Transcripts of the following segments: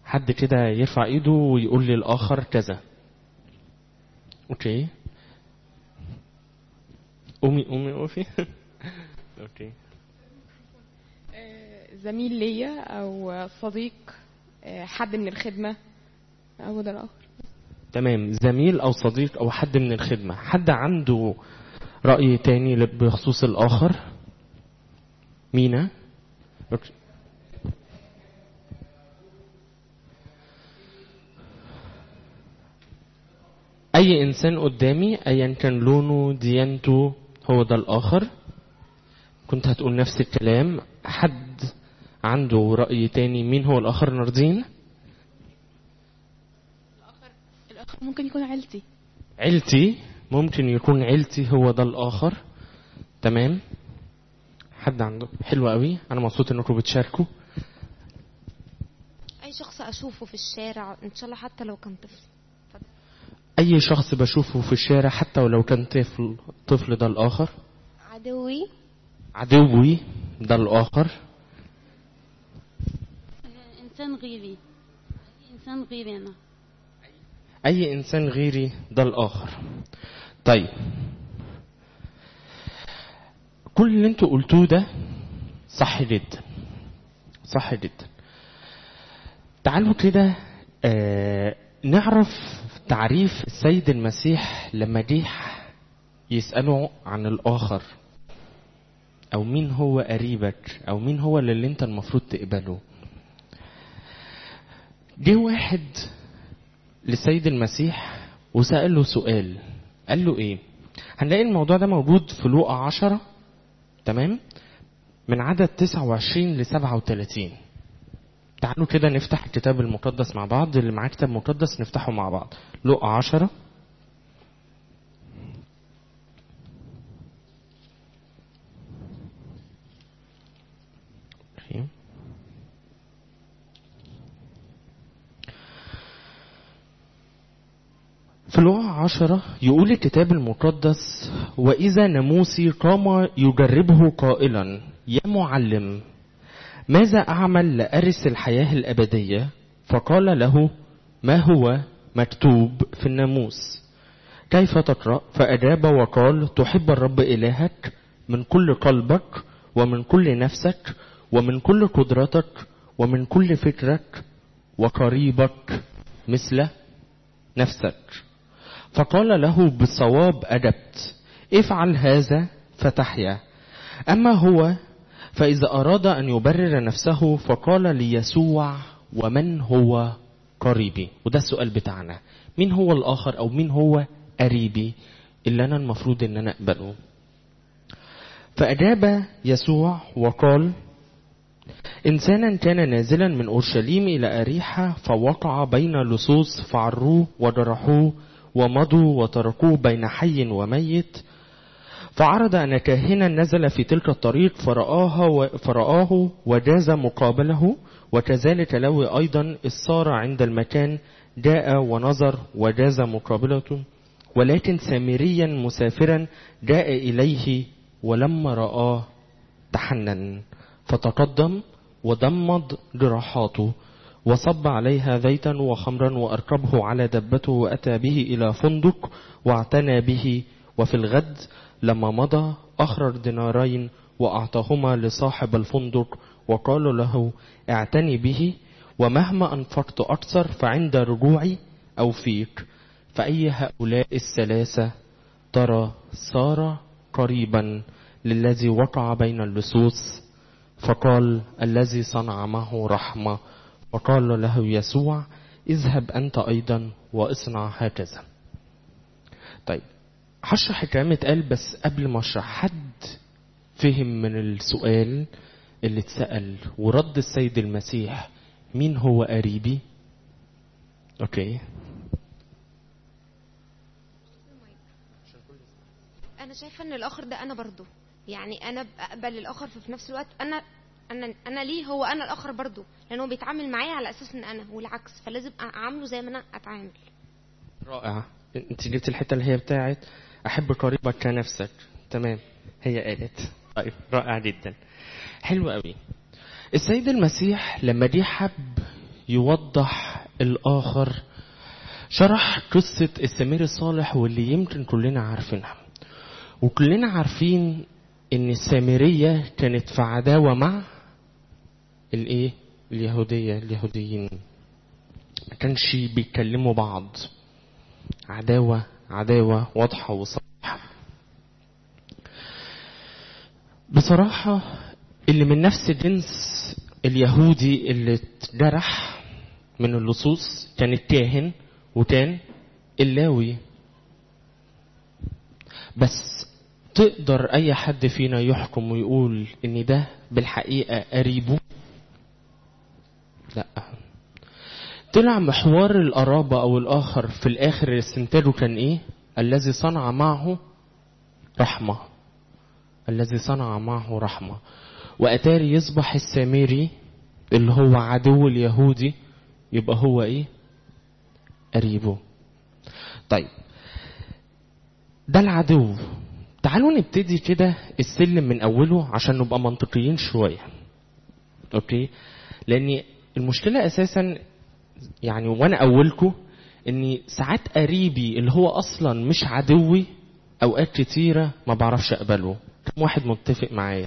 حد كده يرفع ايده ويقول للآخر كذا اوكي قومي قومي قومي اوكي آه، زميل ليا او صديق آه، حد من الخدمه هو ده الاخر تمام زميل او صديق او حد من الخدمة حد عنده رأي تاني بخصوص الآخر مينا أوكي. أي إنسان قدامي أيا كان لونه ديانته هو ده الآخر كنت هتقول نفس الكلام حد عنده رأي تاني مين هو الآخر ناردين الآخر ممكن يكون عيلتي عيلتي ممكن يكون عيلتي هو ده الآخر تمام حد عنده حلو قوي أنا مبسوط إنكم بتشاركوا اي شخص اشوفه في الشارع ان شاء الله حتى لو كان طفل أي شخص بشوفه في الشارع حتى ولو كان طفل طفل ده الآخر عدوي عدوي ده الآخر إنسان غيري إنسان غيري أنا أي إنسان غيري ده الآخر طيب كل اللي انتوا قلتوه ده صح جدا صح جدا تعالوا كده آه نعرف تعريف السيد المسيح لما جه يسأله عن الآخر أو مين هو قريبك أو مين هو اللي انت المفروض تقبله جه واحد للسيد المسيح وسأله سؤال قال له ايه هنلاقي الموضوع ده موجود في لوقا عشرة تمام من عدد 29 ل 37 تعالوا كده نفتح الكتاب المقدس مع بعض اللي معاه كتاب مقدس نفتحه مع بعض لوقا عشرة أوكي. في لوقا عشرة يقول الكتاب المقدس وإذا ناموسي قام يجربه قائلا يا معلم ماذا أعمل لأرث الحياة الأبدية فقال له ما هو مكتوب في الناموس كيف تقرأ فأجاب وقال تحب الرب إلهك من كل قلبك ومن كل نفسك ومن كل قدرتك ومن كل فكرك وقريبك مثل نفسك فقال له بالصواب أجبت افعل هذا فتحيا أما هو فإذا أراد أن يبرر نفسه فقال ليسوع ومن هو قريبي وده السؤال بتاعنا مين هو الآخر أو مين هو قريبي اللي أنا المفروض أن أنا أقبله فأجاب يسوع وقال إنسانا كان نازلا من أورشليم إلى أريحة فوقع بين لصوص فعروه وجرحوه ومضوا وتركوه بين حي وميت فعرض أن كاهنا نزل في تلك الطريق فرآها و... فرآه وجاز مقابله وكذلك لو أيضا الصار عند المكان جاء ونظر وجاز مقابلته ولكن سامريا مسافرا جاء إليه ولما رآه تحنن فتقدم وضمد جراحاته وصب عليها زيتا وخمرا وأركبه على دبته وأتى به إلى فندق واعتنى به وفي الغد لما مضى أخرج دينارين وأعطاهما لصاحب الفندق وقال له اعتني به ومهما أنفقت أكثر فعند رجوعي أوفيك فأي هؤلاء الثلاثة ترى صار قريبا للذي وقع بين اللصوص فقال الذي صنع معه رحمة وقال له يسوع اذهب أنت أيضا واصنع هكذا طيب هشرح الكلام اتقال بس قبل ما اشرح حد فهم من السؤال اللي اتسأل ورد السيد المسيح مين هو قريبي اوكي انا شايفه ان الاخر ده انا برضو يعني انا بقبل الاخر في نفس الوقت انا انا انا ليه هو انا الاخر برضو لان هو بيتعامل معايا على اساس ان انا والعكس فلازم اعامله زي ما انا اتعامل رائع انت جبت الحته اللي هي بتاعت احب قريبك كنفسك تمام هي قالت طيب رائع جدا حلو قوي السيد المسيح لما جه حب يوضح الآخر شرح قصة السمير الصالح واللي يمكن كلنا عارفينها وكلنا عارفين ان السامرية كانت في عداوة مع الايه اليهودية اليهوديين ما كانش بيتكلموا بعض عداوة عداوة واضحة وصريحة بصراحة اللي من نفس جنس اليهودي اللي اتجرح من اللصوص كان الكاهن وكان اللاوي بس تقدر اي حد فينا يحكم ويقول ان ده بالحقيقة قريبه لا طلع محور القرابة او الاخر في الاخر استنتاجه كان ايه الذي صنع معه رحمة الذي صنع معه رحمة واتاري يصبح السامري اللي هو عدو اليهودي يبقى هو ايه قريبه طيب ده العدو تعالوا نبتدي كده السلم من اوله عشان نبقى منطقيين شويه اوكي لان المشكله اساسا يعني وانا اولكم ان ساعات قريبي اللي هو اصلا مش عدوي اوقات كتيره ما بعرفش اقبله كم واحد متفق معايا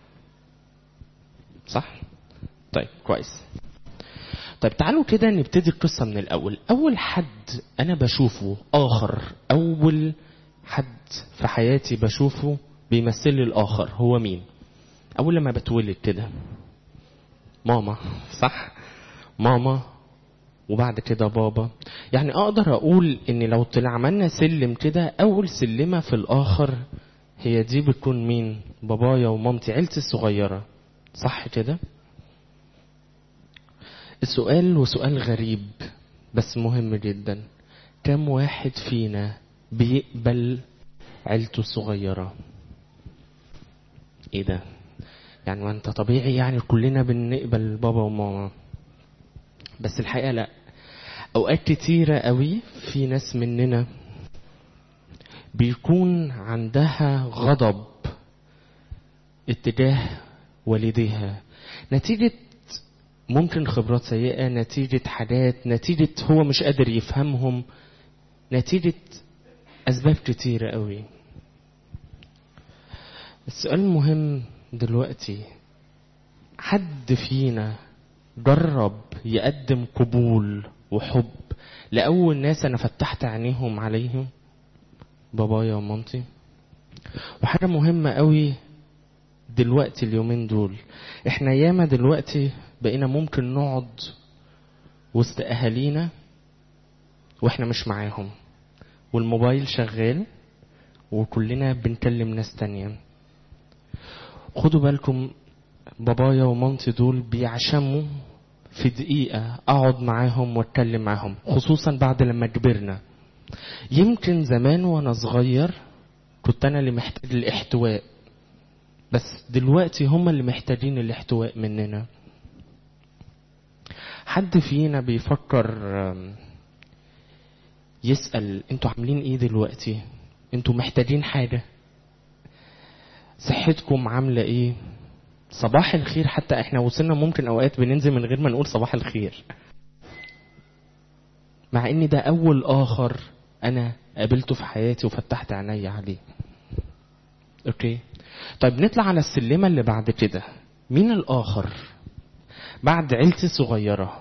صح طيب كويس طيب تعالوا كده نبتدي القصة من الأول أول حد أنا بشوفه آخر أول حد في حياتي بشوفه بيمثل لي الآخر هو مين أول لما بتولد كده ماما صح ماما وبعد كده بابا يعني أقدر أقول إن لو طلع عملنا سلم كده أول سلمة في الآخر هي دي بتكون مين بابايا ومامتي عيلتي الصغيرة صح كده السؤال وسؤال غريب بس مهم جدا كم واحد فينا بيقبل عيلته الصغيرة ايه ده يعني ما انت طبيعي يعني كلنا بنقبل بابا وماما بس الحقيقة لا اوقات كتيرة قوي في ناس مننا بيكون عندها غضب اتجاه والديها نتيجة ممكن خبرات سيئة نتيجة حاجات نتيجة هو مش قادر يفهمهم نتيجة أسباب كتيرة قوي السؤال المهم دلوقتي حد فينا جرب يقدم قبول وحب لأول ناس أنا فتحت عينيهم عليهم بابايا ومامتي وحاجة مهمة قوي دلوقتي اليومين دول احنا ياما دلوقتي بقينا ممكن نقعد وسط اهالينا واحنا مش معاهم والموبايل شغال وكلنا بنكلم ناس تانية خدوا بالكم بابايا ومامتي دول بيعشموا في دقيقة أقعد معاهم وأتكلم معاهم خصوصا بعد لما كبرنا يمكن زمان وأنا صغير كنت أنا اللي محتاج الاحتواء بس دلوقتي هم اللي محتاجين الاحتواء مننا حد فينا بيفكر يسأل انتوا عاملين ايه دلوقتي انتوا محتاجين حاجة صحتكم عاملة ايه صباح الخير حتى احنا وصلنا ممكن اوقات بننزل من غير ما نقول صباح الخير مع ان ده اول اخر انا قابلته في حياتي وفتحت عيني عليه اوكي طيب نطلع على السلمة اللي بعد كده مين الآخر بعد عيلتي الصغيرة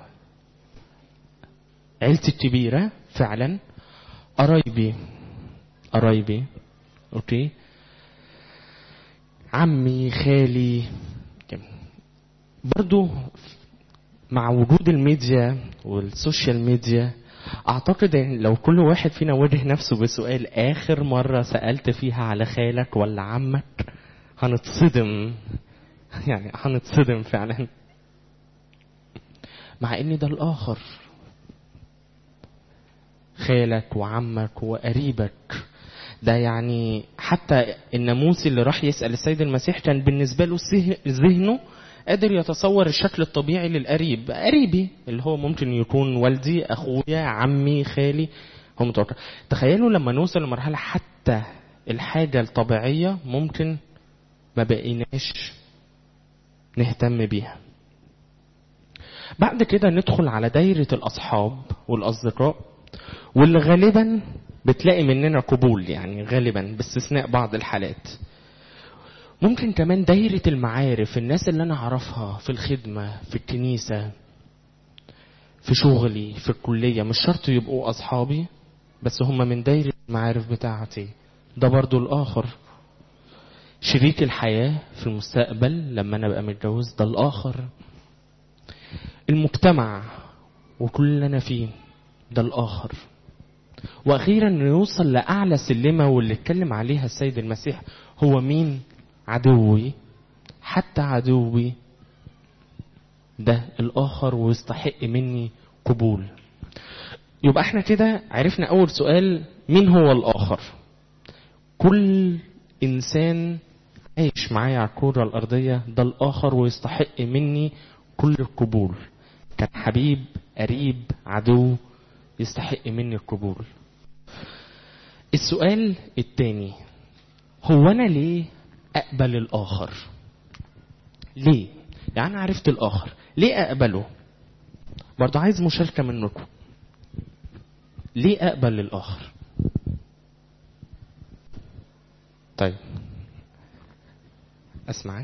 عيلتي الكبيرة فعلا قرايبي قرايبي اوكي عمي خالي برضو مع وجود الميديا والسوشيال ميديا اعتقد ان لو كل واحد فينا وجه نفسه بسؤال اخر مرة سألت فيها على خالك ولا عمك هنتصدم يعني هنتصدم فعلا مع ان ده الاخر خالك وعمك وقريبك ده يعني حتى الناموس اللي راح يسأل السيد المسيح كان بالنسبة له ذهنه قادر يتصور الشكل الطبيعي للقريب قريبي اللي هو ممكن يكون والدي اخويا عمي خالي هم متوقع تخيلوا لما نوصل لمرحلة حتى الحاجة الطبيعية ممكن ما بقيناش نهتم بيها بعد كده ندخل على دايرة الأصحاب والأصدقاء واللي غالبا بتلاقي مننا قبول يعني غالبا باستثناء بعض الحالات ممكن كمان دايرة المعارف الناس اللي أنا أعرفها في الخدمة في الكنيسة في شغلي في الكلية مش شرط يبقوا أصحابي بس هم من دايرة المعارف بتاعتي ده برضو الآخر شريك الحياة في المستقبل لما أنا أبقى متجوز ده الآخر المجتمع وكل اللي أنا فيه ده الآخر وأخيرا نوصل لأعلى سلمة واللي اتكلم عليها السيد المسيح هو مين عدوي حتى عدوي ده الآخر ويستحق مني قبول يبقى احنا كده عرفنا أول سؤال مين هو الآخر كل إنسان عايش معايا على الكرة الأرضية ده الآخر ويستحق مني كل القبول كان حبيب قريب عدو يستحق مني القبول السؤال التاني هو أنا ليه أقبل الآخر ليه يعني أنا عرفت الآخر ليه أقبله برضه عايز مشاركة منكم ليه أقبل الآخر طيب أسمع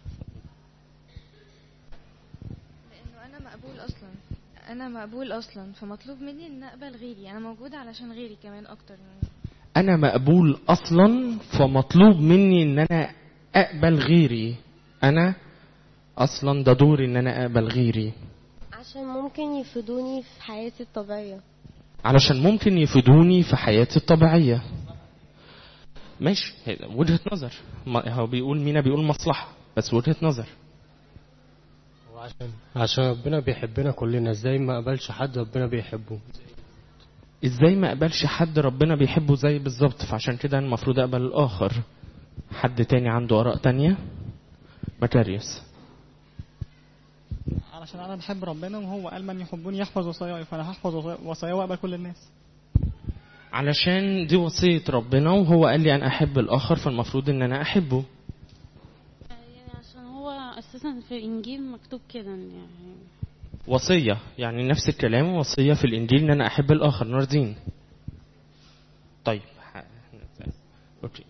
لانه انا مقبول اصلا انا مقبول اصلا فمطلوب مني ان اقبل غيري انا موجوده علشان غيري كمان اكتر من أنا مقبول أصلا فمطلوب مني إن أنا أقبل غيري أنا أصلا ده دوري إن أنا أقبل غيري عشان ممكن يفيدوني في حياتي الطبيعية علشان ممكن يفيدوني في حياتي الطبيعية ماشي هي وجهة نظر ما- هو بيقول مينا بيقول مصلحة بس وجهة نظر وعشان عشان ربنا بيحبنا كلنا ازاي ما قبلش حد ربنا بيحبه ازاي ما اقبلش حد ربنا بيحبه زي بالظبط فعشان كده أنا المفروض اقبل الاخر حد تاني عنده اراء تانية مكاريوس علشان انا بحب ربنا وهو قال من يحبني يحفظ وصاياي فانا هحفظ وصاياه واقبل كل الناس علشان دي وصية ربنا وهو قال لي أنا أحب الآخر فالمفروض إن أنا أحبه يعني عشان هو اساسا في الانجيل مكتوب كده يعني وصية يعني نفس الكلام وصية في الإنجيل إن أنا أحب الآخر ناردين طيب ح- أوكي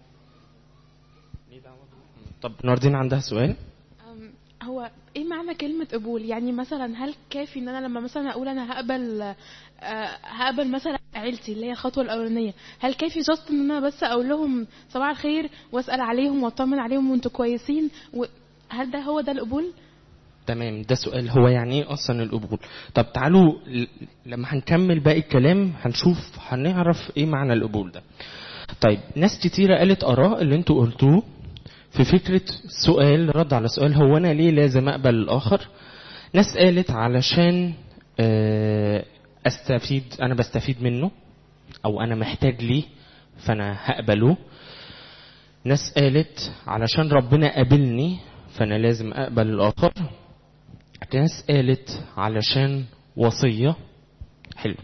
طب ناردين عندها سؤال أم، هو ايه معنى كلمة قبول يعني مثلا هل كافي ان انا لما مثلا اقول انا هقبل آه، هقبل مثلا عيلتي اللي هي الخطوة الاولانية هل كافي جاست ان انا بس اقول لهم صباح الخير واسأل عليهم واطمن عليهم وانتوا كويسين و- هل ده هو ده القبول؟ تمام ده سؤال هو يعني ايه اصلا القبول طب تعالوا ل- لما هنكمل باقي الكلام هنشوف هنعرف ايه معنى القبول ده طيب ناس كتيرة قالت اراء اللي انتوا قلتوه في فكرة سؤال رد على سؤال هو انا ليه لازم اقبل الاخر ناس قالت علشان آه، استفيد انا بستفيد منه او انا محتاج ليه فانا هقبله ناس قالت علشان ربنا قابلني فانا لازم اقبل الاخر ناس قالت علشان وصية حلو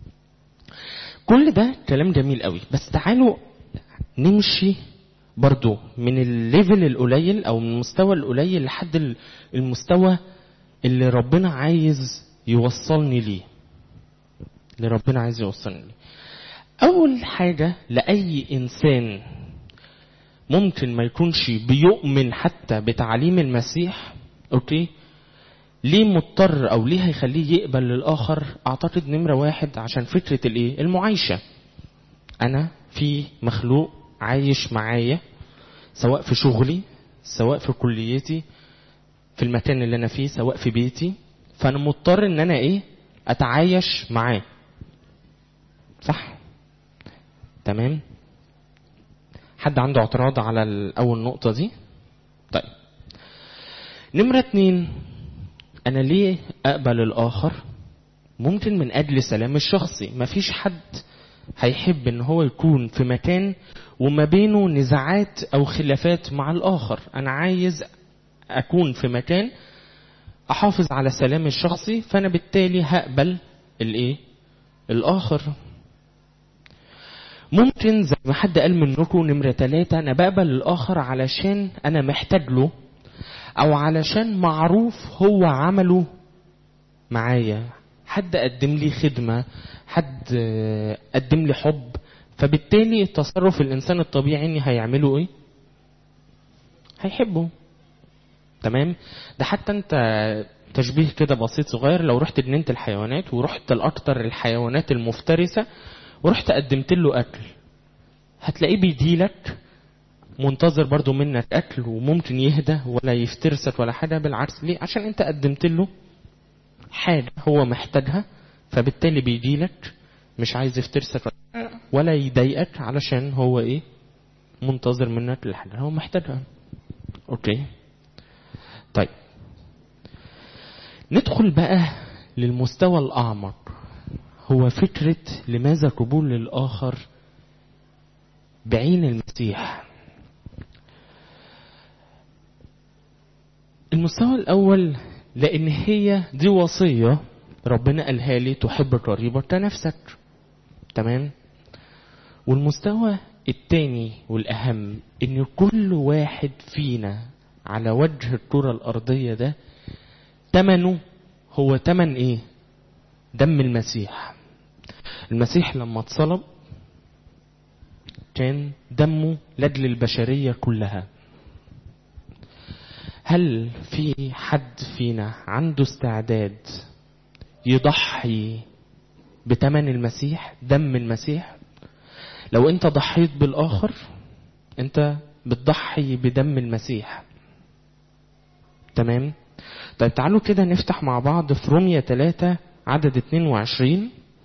كل ده كلام جميل قوي بس تعالوا نمشي برضو من الليفل القليل او من المستوى القليل لحد ال- المستوى اللي ربنا عايز يوصلني ليه اللي ربنا عايز يوصلني ليه اول حاجة لاي انسان ممكن ما يكونش بيؤمن حتى بتعليم المسيح اوكي ليه مضطر او ليه هيخليه يقبل للاخر اعتقد نمره واحد عشان فكره الايه المعايشه انا في مخلوق عايش معايا سواء في شغلي سواء في كليتي في المكان اللي انا فيه سواء في بيتي فانا مضطر ان انا ايه اتعايش معاه صح تمام حد عنده اعتراض على ال- اول نقطه دي طيب نمره اتنين انا ليه اقبل الاخر ممكن من اجل سلام الشخصي مفيش حد هيحب ان هو يكون في مكان وما بينه نزاعات او خلافات مع الاخر انا عايز اكون في مكان احافظ على سلامي الشخصي فانا بالتالي هقبل الايه الاخر ممكن زي ما حد قال منكم نمرة ثلاثة أنا بقبل الآخر علشان أنا محتاج له أو علشان معروف هو عمله معايا حد قدم لي خدمة حد آه، قدم لي حب فبالتالي تصرف الإنسان الطبيعي إن هيعمله إيه هيحبه تمام ده حتى انت تشبيه كده بسيط صغير لو رحت جنينة الحيوانات ورحت لأكتر الحيوانات المفترسة ورحت قدمت له أكل هتلاقيه بيديلك منتظر برضو منك أكل وممكن يهدى ولا يفترسك ولا حاجة بالعكس ليه عشان انت قدمت له حاجة هو محتاجها فبالتالي بيجيلك مش عايز يفترسك ولا يضايقك علشان هو ايه منتظر منك الحاجة هو محتاجها اوكي طيب ندخل بقى للمستوى الأعمق هو فكرة لماذا قبول الآخر بعين المسيح المستوى الأول لأن هي دي وصية ربنا قالها لي تحب قريبك كنفسك تمام والمستوى التاني والأهم إن كل واحد فينا على وجه الكرة الأرضية ده تمنه هو تمن إيه؟ دم المسيح المسيح لما اتصلب كان دمه لأجل البشرية كلها هل في حد فينا عنده استعداد يضحي بتمن المسيح دم المسيح لو انت ضحيت بالاخر انت بتضحي بدم المسيح تمام طيب تعالوا كده نفتح مع بعض في رومية 3 عدد 22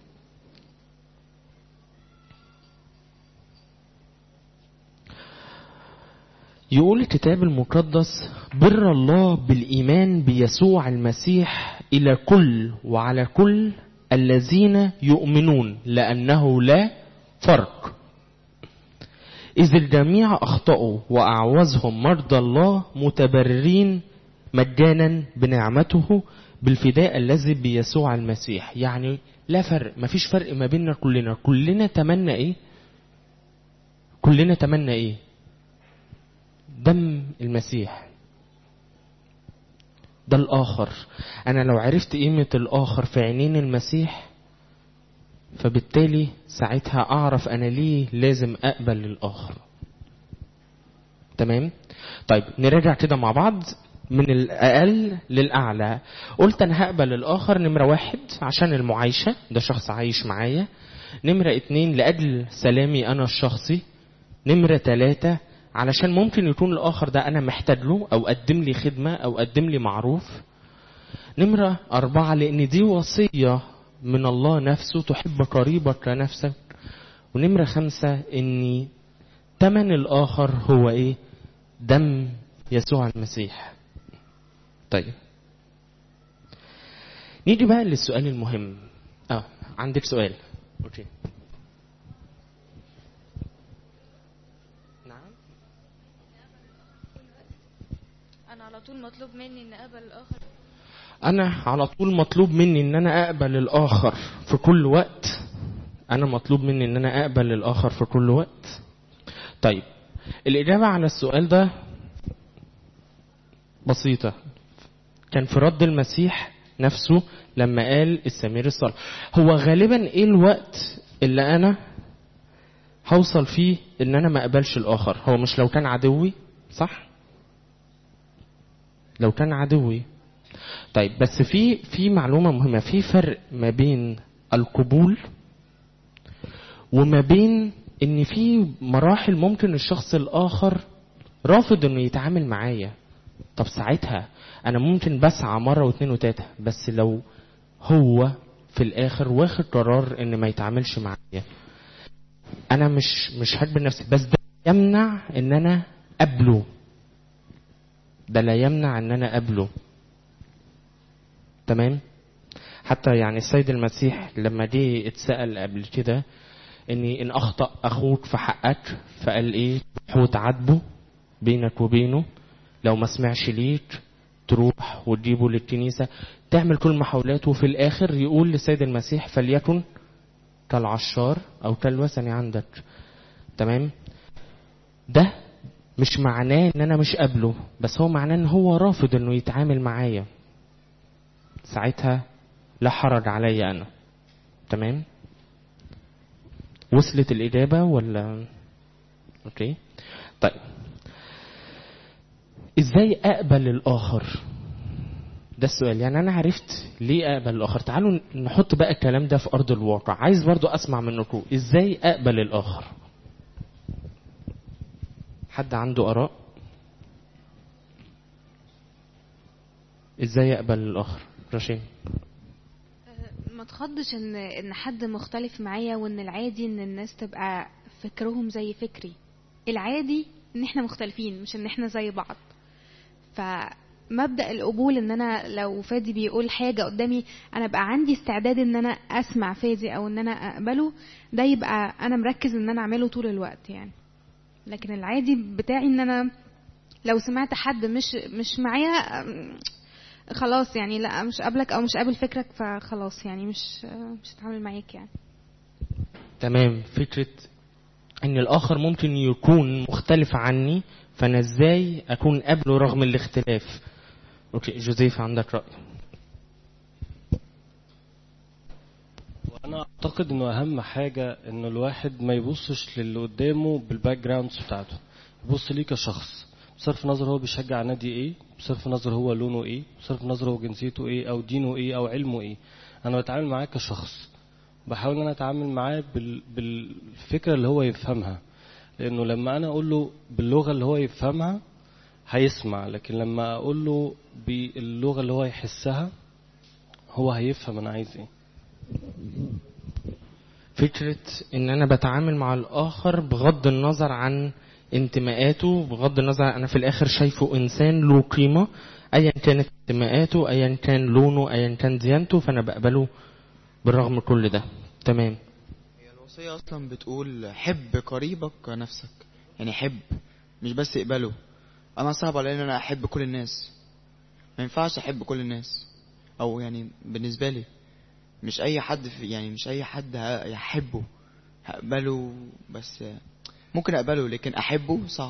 يقول الكتاب المقدس بر الله بالإيمان بيسوع المسيح إلى كل وعلى كل الذين يؤمنون لأنه لا فرق إذ الجميع أخطأوا وأعوزهم مرضى الله متبررين مجانا بنعمته بالفداء الذي بيسوع المسيح يعني لا فرق مفيش فرق ما بيننا كلنا كلنا تمنى ايه كلنا تمنى ايه دم المسيح ده الآخر أنا لو عرفت قيمة الآخر في عينين المسيح فبالتالي ساعتها أعرف أنا ليه لازم أقبل الآخر تمام طيب نراجع كده مع بعض من الأقل للأعلى قلت أنا هقبل الآخر نمرة واحد عشان المعايشة ده شخص عايش معايا نمرة اتنين لأجل سلامي أنا الشخصي نمرة تلاتة علشان ممكن يكون الآخر ده أنا محتاج له أو قدم لي خدمة أو قدم لي معروف نمرة أربعة لأن دي وصية من الله نفسه تحب قريبك كنفسك ونمرة خمسة إن تمن الآخر هو إيه دم يسوع المسيح طيب نيجي بقى للسؤال المهم اه عندك سؤال اوكي نعم انا على طول مطلوب مني ان اقبل الاخر انا على طول مطلوب مني ان انا اقبل الاخر في كل وقت انا مطلوب مني ان انا اقبل الاخر في كل وقت طيب الاجابه على السؤال ده بسيطه كان في رد المسيح نفسه لما قال السمير الصالح هو غالبا ايه الوقت اللي انا هوصل فيه ان انا ما اقبلش الاخر هو مش لو كان عدوي صح لو كان عدوي طيب بس في في معلومه مهمه في فرق ما بين القبول وما بين ان في مراحل ممكن الشخص الاخر رافض انه يتعامل معايا طب ساعتها انا ممكن بسعى مره واثنين وتلاته بس لو هو في الاخر واخد قرار ان ما يتعاملش معايا انا مش مش هجبر نفسي بس ده يمنع ان انا قبله ده لا يمنع ان انا قبله تمام حتى يعني السيد المسيح لما جه اتسأل قبل كده ان ان اخطأ اخوك في حقك فقال ايه حوت عاتبه بينك وبينه لو ما سمعش ليك تروح وتجيبه للكنيسة تعمل كل محاولات وفي الاخر يقول للسيد المسيح فليكن كالعشار او كالوثني عندك تمام ده مش معناه ان انا مش قابله بس هو معناه ان هو رافض انه يتعامل معايا ساعتها لا حرج علي انا تمام وصلت الاجابه ولا اوكي طيب ازاي اقبل الاخر ده السؤال يعني انا عرفت ليه اقبل الاخر تعالوا نحط بقى الكلام ده في ارض الواقع عايز برضو اسمع منكم ازاي اقبل الاخر حد عنده اراء ازاي اقبل الاخر رشيد ما تخضش ان ان حد مختلف معايا وان العادي ان الناس تبقى فكرهم زي فكري العادي ان احنا مختلفين مش ان احنا زي بعض فمبدا القبول ان انا لو فادي بيقول حاجه قدامي انا ابقى عندي استعداد ان انا اسمع فادي او ان انا اقبله ده يبقى انا مركز ان انا اعمله طول الوقت يعني لكن العادي بتاعي ان انا لو سمعت حد مش مش معايا أم، خلاص يعني لا مش قابلك او مش قابل فكرك فخلاص يعني مش مش هتعامل معاك يعني تمام فكرة ان الاخر ممكن يكون مختلف عني فانا ازاي اكون قبله رغم الاختلاف اوكي جوزيف عندك رأي وانا اعتقد انه اهم حاجه انه الواحد ما يبصش للي قدامه بالباك جراوندز بتاعته يبص ليه كشخص بصرف نظر هو بيشجع نادي ايه بصرف نظر هو لونه ايه بصرف نظر هو جنسيته ايه او دينه ايه او علمه ايه انا بتعامل معاه كشخص بحاول ان انا اتعامل معاه بال... بالفكره اللي هو يفهمها لانه لما انا اقول له باللغه اللي هو يفهمها هيسمع لكن لما اقول له باللغه اللي هو يحسها هو هيفهم انا عايز ايه فكرة ان انا بتعامل مع الاخر بغض النظر عن انتماءاته بغض النظر انا في الاخر شايفه انسان له قيمة ايا كانت انتماءاته ايا كان لونه ايا كان ديانته فانا بقبله بالرغم من كل ده تمام هي الوصية أصلا بتقول حب قريبك كنفسك يعني حب مش بس اقبله أنا صعب علي إن أنا أحب كل الناس ما ينفعش أحب كل الناس أو يعني بالنسبة لي مش أي حد في يعني مش أي حد ه- هحبه هقبله بس ممكن أقبله لكن أحبه صعب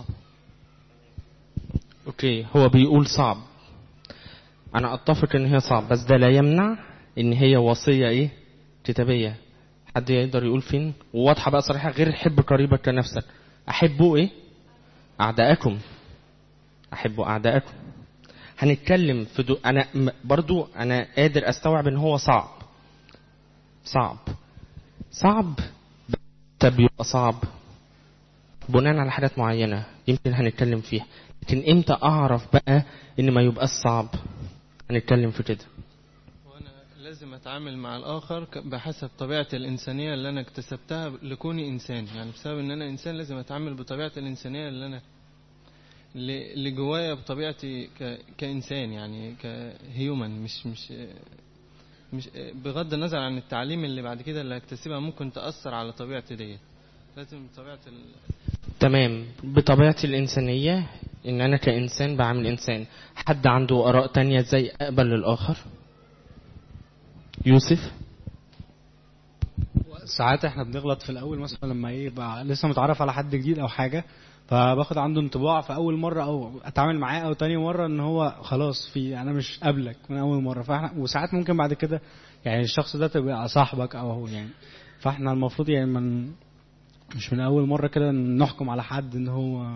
اوكي هو بيقول صعب انا اتفق ان هي صعب بس ده لا يمنع ان هي وصية ايه كتابية حد يقدر يقول فين وواضحة بقى صريحة غير حب قريبك كنفسك احبوا ايه اعداءكم احبوا اعداءكم هنتكلم في دو... انا م- برضو انا قادر استوعب ان هو صعب صعب صعب طب يبقى صعب بناء على حاجات معينة يمكن هنتكلم فيها لكن امتى اعرف بقى ان ما يبقاش صعب هنتكلم في كده لازم اتعامل مع الاخر ك- بحسب طبيعتي الانسانيه اللي انا اكتسبتها لكوني انسان يعني بسبب ان انا انسان لازم اتعامل بطبيعتي الانسانيه اللي انا اللي اللي جوايا بطبيعتي ك... كانسان يعني كهيومن مش مش مش بغض النظر عن التعليم اللي بعد كده اللي هكتسبها ممكن تاثر على طبيعتي ديت لازم طبيعه ال... تمام بطبيعتي الإنسانية إن أنا كإنسان بعمل إنسان حد عنده آراء تانية إزاي أقبل الآخر يوسف ساعات احنا بنغلط في الاول مثلا لما ايه يبقى لسه متعرف على حد جديد او حاجه فباخد عنده انطباع في اول مره او اتعامل معاه او تاني مره ان هو خلاص في انا مش قابلك من اول مره فاحنا وساعات ممكن بعد كده يعني الشخص ده تبقى صاحبك او هو يعني فاحنا المفروض يعني من مش من اول مره كده نحكم على حد ان هو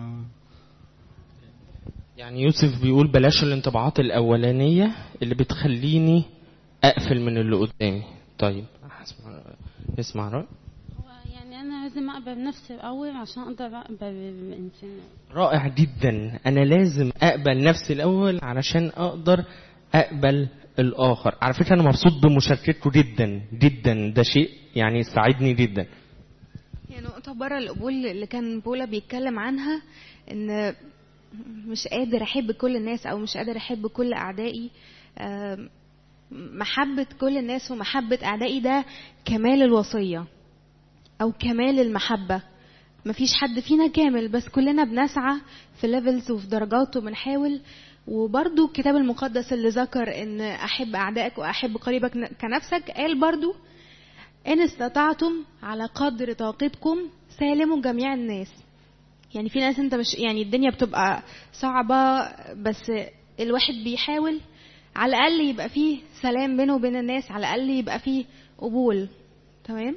يعني يوسف بيقول بلاش الانطباعات الأولانية اللي بتخليني أقفل من اللي قدامي طيب هسمع اسمع رأي يعني انا لازم اقبل نفسي الاول عشان اقدر اقبل الانسان رائع جدا أنا لازم أقبل نفسي الأول علشان أقدر أقبل الآخر على فكرة أنا مبسوط بمشاركتكم جدا جدا ده شيء يعني يساعدني جدا هي نقطة بره القبول اللي كان بولا بيتكلم عنها ان مش قادر احب كل الناس او مش قادر احب كل اعدائي آم، محبة كل الناس ومحبة اعدائي ده كمال الوصية او كمال المحبة مفيش حد فينا كامل بس كلنا بنسعى في ليفلز وفي درجات وبنحاول وبرضو الكتاب المقدس اللي ذكر ان احب اعدائك واحب قريبك ن- كنفسك قال برضو ان استطعتم على قدر طاقتكم سالموا جميع الناس يعني في ناس انت مش يعني الدنيا بتبقى صعبة بس الواحد بيحاول على الاقل يبقى فيه سلام بينه وبين الناس على الاقل يبقى فيه قبول تمام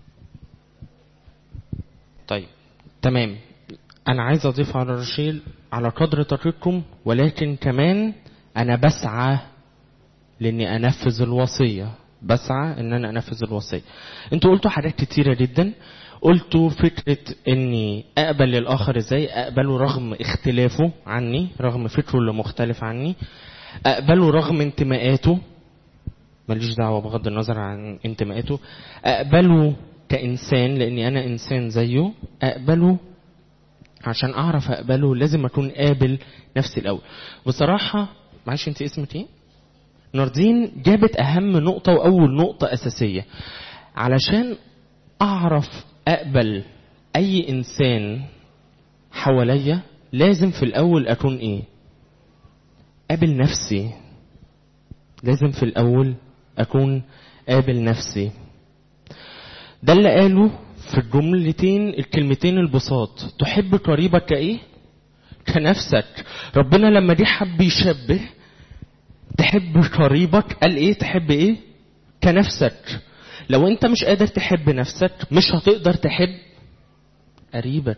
طيب تمام انا عايز اضيف على رشيل على قدر طاقتكم ولكن كمان انا بسعى لاني انفذ الوصيه بسعى ان انا انفذ الوصيه انتوا قلتوا حاجات كتيره جدا قلتوا فكره اني اقبل الاخر ازاي اقبله رغم اختلافه عني رغم فكره اللي مختلف عني اقبله رغم انتماءاته ماليش دعوه بغض النظر عن انتماءاته اقبله كانسان لاني انا انسان زيه اقبله عشان اعرف اقبله لازم اكون قابل نفسي الاول بصراحه معلش انت اسمك ايه ناردين جابت اهم نقطه واول نقطه اساسيه علشان اعرف اقبل اي انسان حواليا لازم في الاول اكون ايه قابل نفسي لازم في الاول اكون قابل نفسي ده اللي قاله في الجملتين الكلمتين البساط تحب قريبك كايه كنفسك ربنا لما دي حب يشبه تحب قريبك قال ايه تحب ايه كنفسك لو انت مش قادر تحب نفسك مش هتقدر تحب قريبك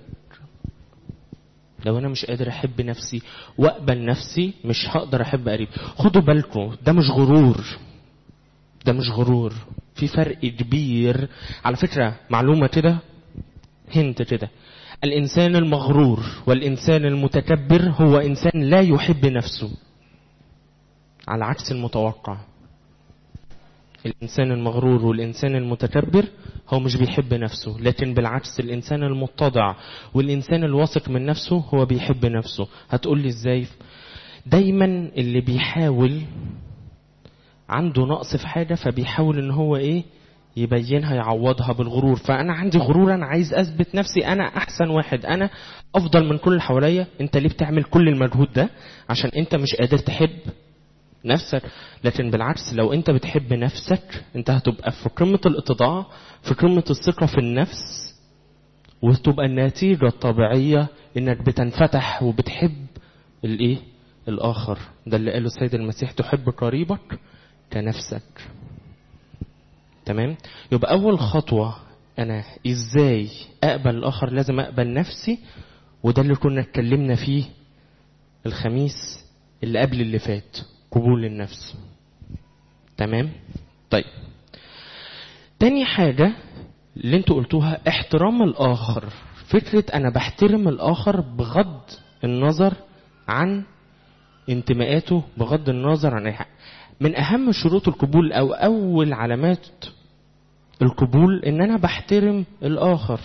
لو انا مش قادر احب نفسي واقبل نفسي مش هقدر احب قريبي خدوا بالكم ده مش غرور ده مش غرور في فرق كبير على فكرة معلومة كده هنت كده الإنسان المغرور والإنسان المتكبر هو إنسان لا يحب نفسه على عكس المتوقع الإنسان المغرور والإنسان المتكبر هو مش بيحب نفسه لكن بالعكس الإنسان المتضع والإنسان الواثق من نفسه هو بيحب نفسه هتقول لي إزاي دايما اللي بيحاول عنده نقص في حاجة فبيحاول ان هو ايه يبينها يعوضها بالغرور فانا عندي غرور انا عايز اثبت نفسي انا احسن واحد انا افضل من كل اللي حواليا انت ليه بتعمل كل المجهود ده عشان انت مش قادر تحب نفسك لكن بالعكس لو انت بتحب نفسك انت هتبقى في قمة الاتضاع في قمة الثقة في النفس وتبقى النتيجة الطبيعية انك بتنفتح وبتحب الايه الاخر ده اللي قاله السيد المسيح تحب قريبك كنفسك تمام يبقى اول خطوه انا ازاي اقبل الاخر لازم اقبل نفسي وده اللي كنا اتكلمنا فيه الخميس اللي قبل اللي فات قبول النفس تمام طيب تاني حاجة اللي انتوا قلتوها احترام الاخر فكرة انا بحترم الاخر بغض النظر عن انتماءاته بغض النظر عن اي حاجة من اهم شروط القبول او اول علامات القبول ان انا بحترم الاخر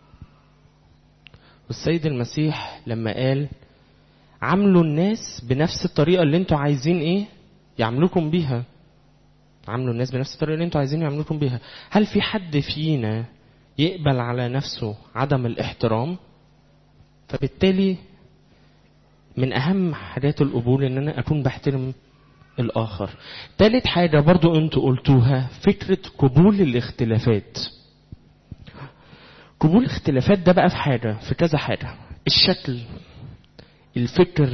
والسيد المسيح لما قال عاملوا الناس بنفس الطريقه اللي انتوا عايزين ايه يعملوكم بيها عاملوا الناس بنفس الطريقه اللي انتوا عايزين يعملوكم بيها هل في حد فينا يقبل على نفسه عدم الاحترام فبالتالي من اهم حاجات القبول ان انا اكون بحترم الآخر تالت حاجة برضو انتوا قلتوها فكرة قبول الاختلافات قبول الاختلافات ده بقى في حاجة في كذا حاجة الشكل الفكر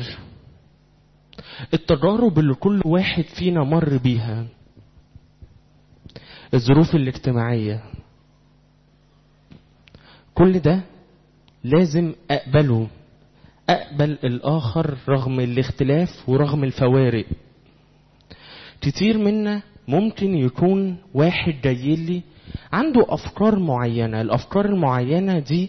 التجارب اللي كل واحد فينا مر بيها الظروف الاجتماعية كل ده لازم أقبله أقبل الآخر رغم الاختلاف ورغم الفوارق كتير منا ممكن يكون واحد جاي لي عنده افكار معينه الافكار المعينه دي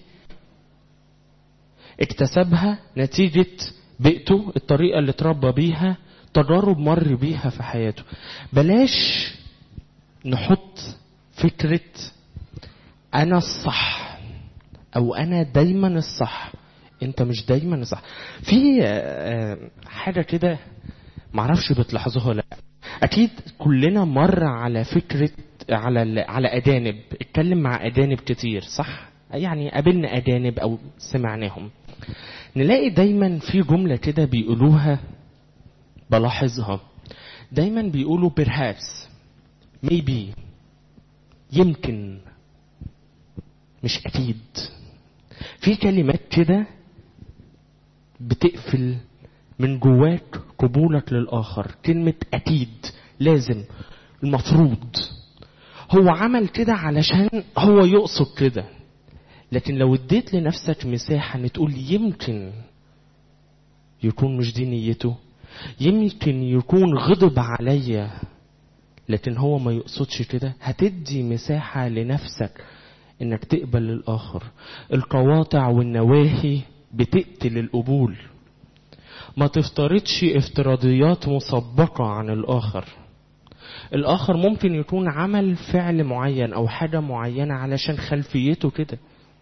اكتسبها نتيجه بيئته الطريقه اللي اتربى بيها تجارب مر بيها في حياته بلاش نحط فكره انا الصح او انا دايما الصح انت مش دايما الصح في حاجه كده معرفش بتلاحظوها ولا لا اكيد كلنا مر على فكره على على اجانب اتكلم مع اجانب كتير صح يعني قابلنا اجانب او سمعناهم نلاقي دايما في جمله كده بيقولوها بلاحظها دايما بيقولوا perhaps maybe يمكن مش اكيد في كلمات كده بتقفل من جواك قبولك للآخر كلمة أكيد لازم المفروض هو عمل كده علشان هو يقصد كده لكن لو اديت لنفسك مساحة ان تقول يمكن يكون مش دي نيته يمكن يكون غضب عليا لكن هو ما يقصدش كده هتدي مساحة لنفسك انك تقبل الآخر القواطع والنواهي بتقتل القبول ما تفترضش افتراضيات مسبقة عن الآخر الآخر ممكن يكون عمل فعل معين أو حاجة معينة علشان خلفيته كده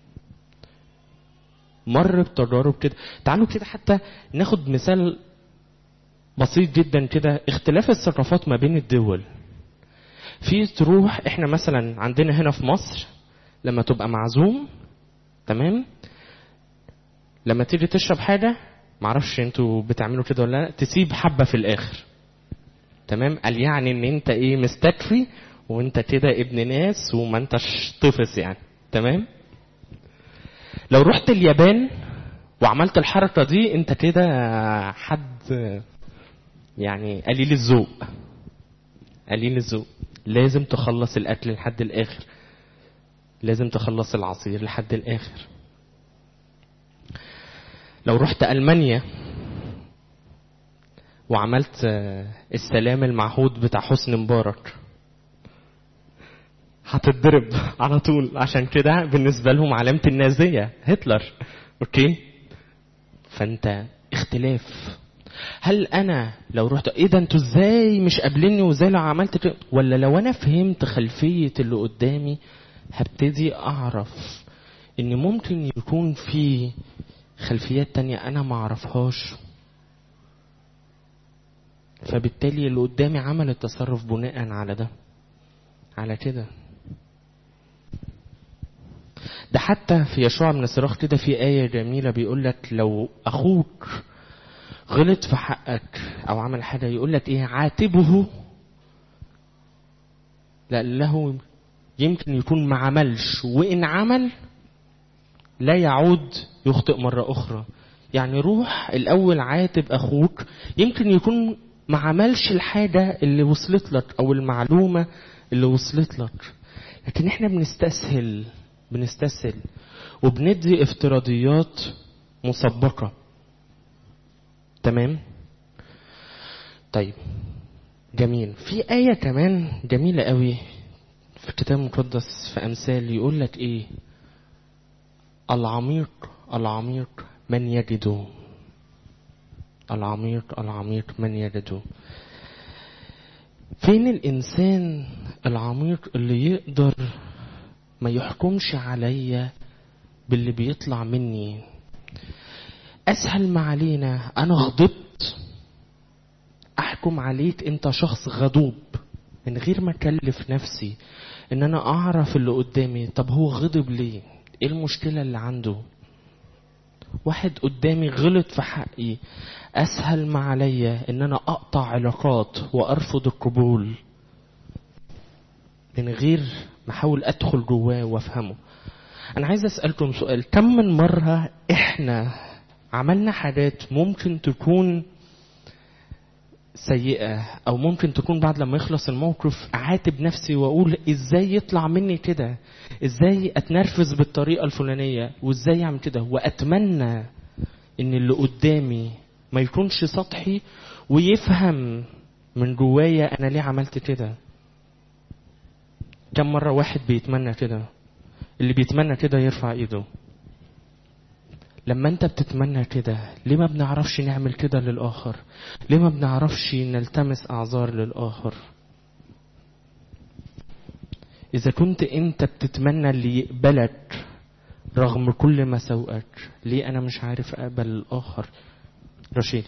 مر بتجارب كده تعالوا كده حتى ناخد مثال بسيط جدا كده اختلاف الثقافات ما بين الدول في تروح احنا مثلا عندنا هنا في مصر لما تبقى معزوم تمام لما تيجي تشرب حاجه معرفش انتوا بتعملوا كده ولا لا تسيب حبه في الاخر تمام قال يعني ان انت ايه مستكفي وانت كده ابن ناس وما انتش طفس يعني تمام لو رحت اليابان وعملت الحركه دي انت كده حد يعني قليل الذوق قليل الذوق لازم تخلص الاكل لحد الاخر لازم تخلص العصير لحد الاخر لو رحت المانيا وعملت السلام المعهود بتاع حسني مبارك هتتضرب على طول عشان كده بالنسبه لهم علامه النازيه هتلر اوكي فانت اختلاف هل انا لو رحت ايه ده انتوا ازاي مش قابليني وازاي لو عملت كده ولا لو انا فهمت خلفيه اللي قدامي هبتدي اعرف ان ممكن يكون في خلفيات تانية انا ما اعرفهاش فبالتالي اللي قدامي عمل التصرف بناء على ده على كده ده حتى في يشوع من الصراخ كده في آية جميلة بيقول لك لو أخوك غلط في حقك أو عمل حاجة يقول لك إيه عاتبه لأنه يمكن يكون ما عملش وإن عمل لا يعود يخطئ مرة أخرى يعني روح الأول عاتب أخوك يمكن يكون ما عملش الحاجة اللي وصلت لك أو المعلومة اللي وصلت لك لكن احنا بنستسهل بنستسهل وبندي افتراضيات مسبقة تمام طيب جميل في آية كمان جميلة قوي في الكتاب المقدس في أمثال يقول لك إيه العميق العميق من يجده العميق العميق من يجده فين الإنسان العميق اللي يقدر ما يحكمش عليا باللي بيطلع مني أسهل ما علينا أنا غضبت أحكم عليك أنت شخص غضوب من غير ما أكلف نفسي إن أنا أعرف اللي قدامي طب هو غضب ليه إيه المشكلة اللي عنده واحد قدامي غلط في حقي اسهل ما عليا ان انا اقطع علاقات وارفض القبول من غير ما احاول ادخل جواه وافهمه انا عايز اسالكم سؤال كم من مره احنا عملنا حاجات ممكن تكون سيئة أو ممكن تكون بعد لما يخلص الموقف أعاتب نفسي وأقول إزاي يطلع مني كده إزاي أتنرفز بالطريقة الفلانية وإزاي أعمل كده وأتمنى إن اللي قدامي ما يكونش سطحي ويفهم من جوايا أنا ليه عملت كده كم مرة واحد بيتمنى كده اللي بيتمنى كده يرفع ايده لما انت بتتمنى كده ليه ما بنعرفش نعمل كده للآخر ليه ما بنعرفش نلتمس أعذار للآخر إذا كنت أنت بتتمنى اللي يقبلك رغم كل مساوئك ليه أنا مش عارف أقبل الآخر رشيد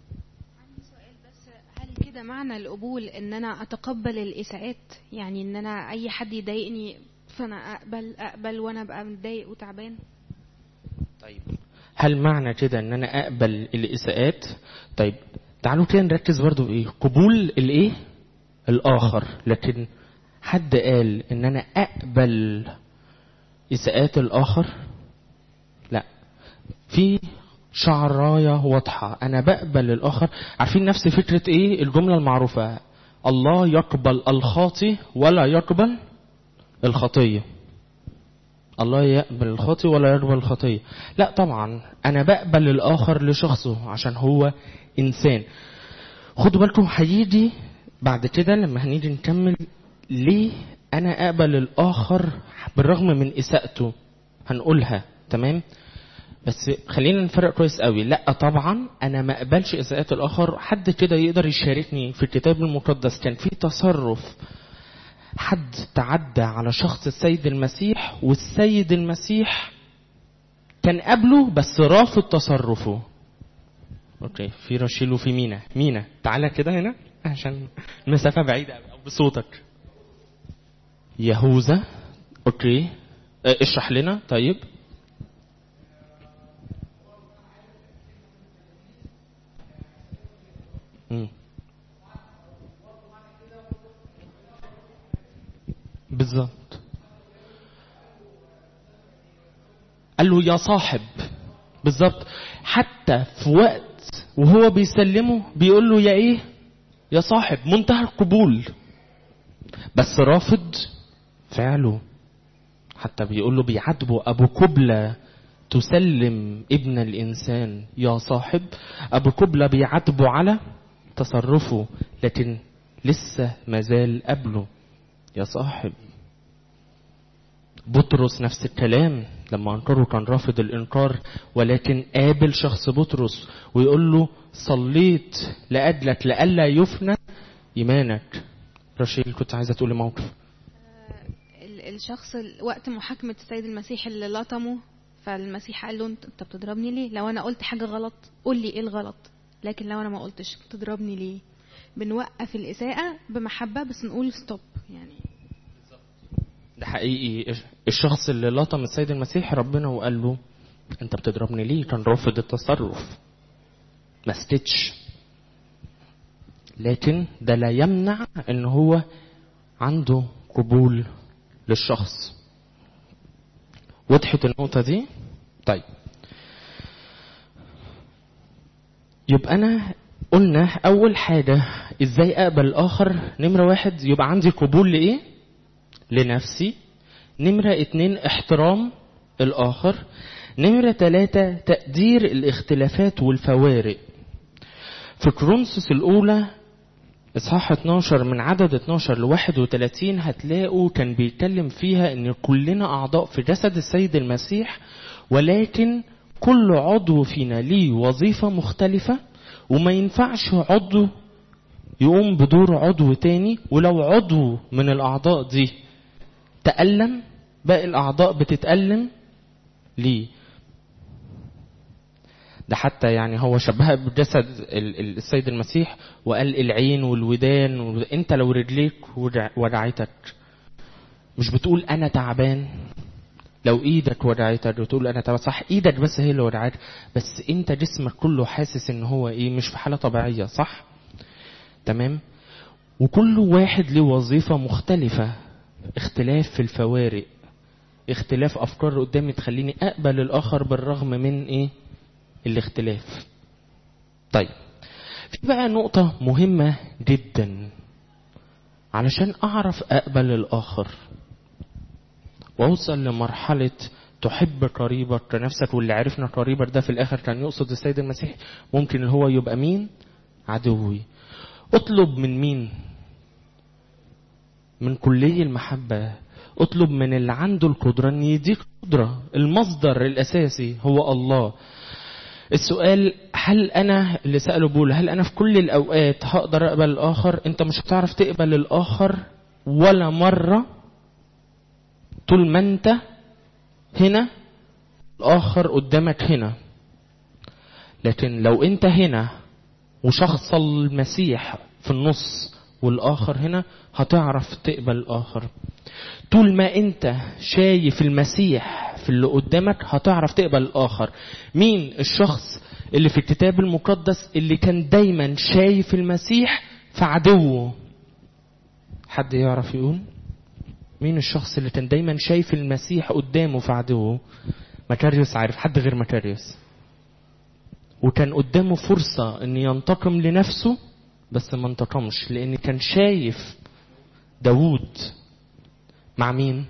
هل كده معنى القبول ان انا اتقبل الاساءات يعني ان انا اي حد يضايقني فانا اقبل اقبل وانا ابقى متضايق وتعبان طيب هل معنى كده ان انا اقبل الاساءات طيب تعالوا كده نركز برضو بايه قبول الايه الاخر لكن حد قال ان انا اقبل اساءات الاخر لا في شعراية واضحة أنا بقبل الآخر عارفين نفس فكرة إيه الجملة المعروفة الله يقبل الخاطي ولا يقبل الخطية الله يقبل الخاطي ولا يقبل الخطية لا طبعا أنا بقبل الآخر لشخصه عشان هو إنسان خدوا بالكم هيجي بعد كده لما هنيجي نكمل ليه أنا أقبل الآخر بالرغم من إساءته هنقولها تمام بس خلينا نفرق كويس قوي لا طبعا انا ما اقبلش اساءات الاخر حد كده يقدر يشاركني في الكتاب المقدس كان في تصرف حد تعدى على شخص السيد المسيح والسيد المسيح كان قبله بس رافض تصرفه اوكي في رشيل وفي مينا مينا تعالى كده هنا عشان المسافه بعيده أوي، او بصوتك يهوذا اوكي اه، اشرح لنا طيب مم. بالظبط قال له يا صاحب بالظبط حتى في وقت وهو بيسلمه بيقول له يا ايه يا صاحب منتهى القبول بس رافض فعله حتى بيقول له بيعاتبه ابو قبلة تسلم ابن الانسان يا صاحب ابو قبلة بيعاتبه على تصرفه لكن لسه مازال قبله يا صاحب بطرس نفس الكلام لما انكره كان رافض الانكار ولكن قابل شخص بطرس ويقول له صليت لاجلك لئلا يفنى ايمانك رشيل كنت عايزه تقولي موقف ال- الشخص ال- وقت محاكمة السيد المسيح اللي لطمه فالمسيح قال له انت أنت بتضربني ليه لو انا قلت حاجة غلط قول لي ايه الغلط لكن لو انا ما قلتش بتضربني ليه بنوقف الإساءة بمحبة بس نقول ستوب يعني ده حقيقي الشخص اللي لطم السيد المسيح ربنا وقال له انت بتضربني ليه كان رافض التصرف ما سكتش لكن ده لا يمنع ان هو عنده قبول للشخص وضحت النقطة دي طيب يبقى انا قلنا اول حاجة ازاي اقبل الاخر نمرة واحد يبقى عندي قبول لايه لنفسي نمرة اتنين احترام الآخر نمرة تلاتة تقدير الاختلافات والفوارق في كرونسوس الأولى إصحاح 12 من عدد 12 ل 31 هتلاقوا كان بيتكلم فيها إن كلنا أعضاء في جسد السيد المسيح ولكن كل عضو فينا ليه وظيفة مختلفة وما ينفعش عضو يقوم بدور عضو تاني ولو عضو من الأعضاء دي تألم باقي الأعضاء بتتألم ليه ده حتى يعني هو شبهها بجسد ال- ال- السيد المسيح وقال العين والودان وال- انت لو رجليك ودع- وجعتك مش بتقول انا تعبان لو ايدك وجعتك بتقول انا تعبان صح ايدك بس هي اللي وجعتك بس انت جسمك كله حاسس ان هو ايه مش في حاله طبيعيه صح تمام وكل واحد له وظيفه مختلفه اختلاف في الفوارق اختلاف افكار قدامي تخليني اقبل الاخر بالرغم من ايه الاختلاف طيب في بقى نقطة مهمة جدا علشان اعرف اقبل الاخر واوصل لمرحلة تحب قريبك كنفسك واللي عرفنا قريبك ده في الاخر كان يقصد السيد المسيح ممكن اللي هو يبقى مين عدوي اطلب من مين من كلي المحبة اطلب من اللي عنده القدرة ان يديك قدرة المصدر الاساسي هو الله السؤال هل انا اللي سأله بول هل انا في كل الاوقات هقدر اقبل الاخر انت مش هتعرف تقبل الاخر ولا مرة طول ما انت هنا الاخر قدامك هنا لكن لو انت هنا وشخص المسيح في النص والاخر هنا هتعرف تقبل الاخر طول ما انت شايف المسيح في اللي قدامك هتعرف تقبل الاخر مين الشخص اللي في الكتاب المقدس اللي كان دايما شايف المسيح في عدوه حد يعرف يقول مين الشخص اللي كان دايما شايف المسيح قدامه في عدوه مكاريوس عارف حد غير مكاريوس وكان قدامه فرصة ان ينتقم لنفسه بس ما انتقمش لان كان شايف داوود مع مين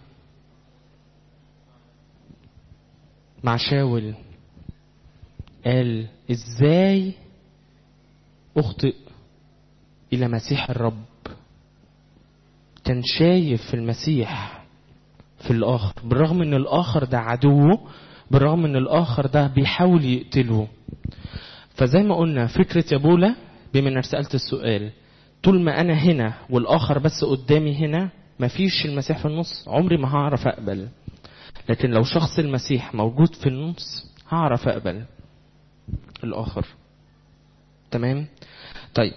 مع شاول قال ازاي اخطئ الى مسيح الرب كان شايف في المسيح في الاخر بالرغم ان الاخر ده عدوه بالرغم ان الاخر ده بيحاول يقتله فزي ما قلنا فكرة يا بولا بما انك سألت السؤال طول ما انا هنا والاخر بس قدامي هنا مفيش المسيح في النص عمري ما هعرف اقبل لكن لو شخص المسيح موجود في النص هعرف اقبل الاخر تمام طيب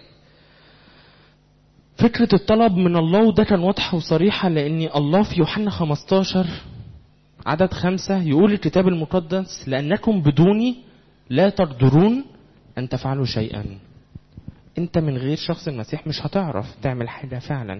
فكرة الطلب من الله وده كان واضحة وصريحة لأن الله في يوحنا 15 عدد خمسة يقول الكتاب المقدس لأنكم بدوني لا تقدرون أن تفعلوا شيئا أنت من غير شخص المسيح مش هتعرف تعمل حاجة فعلا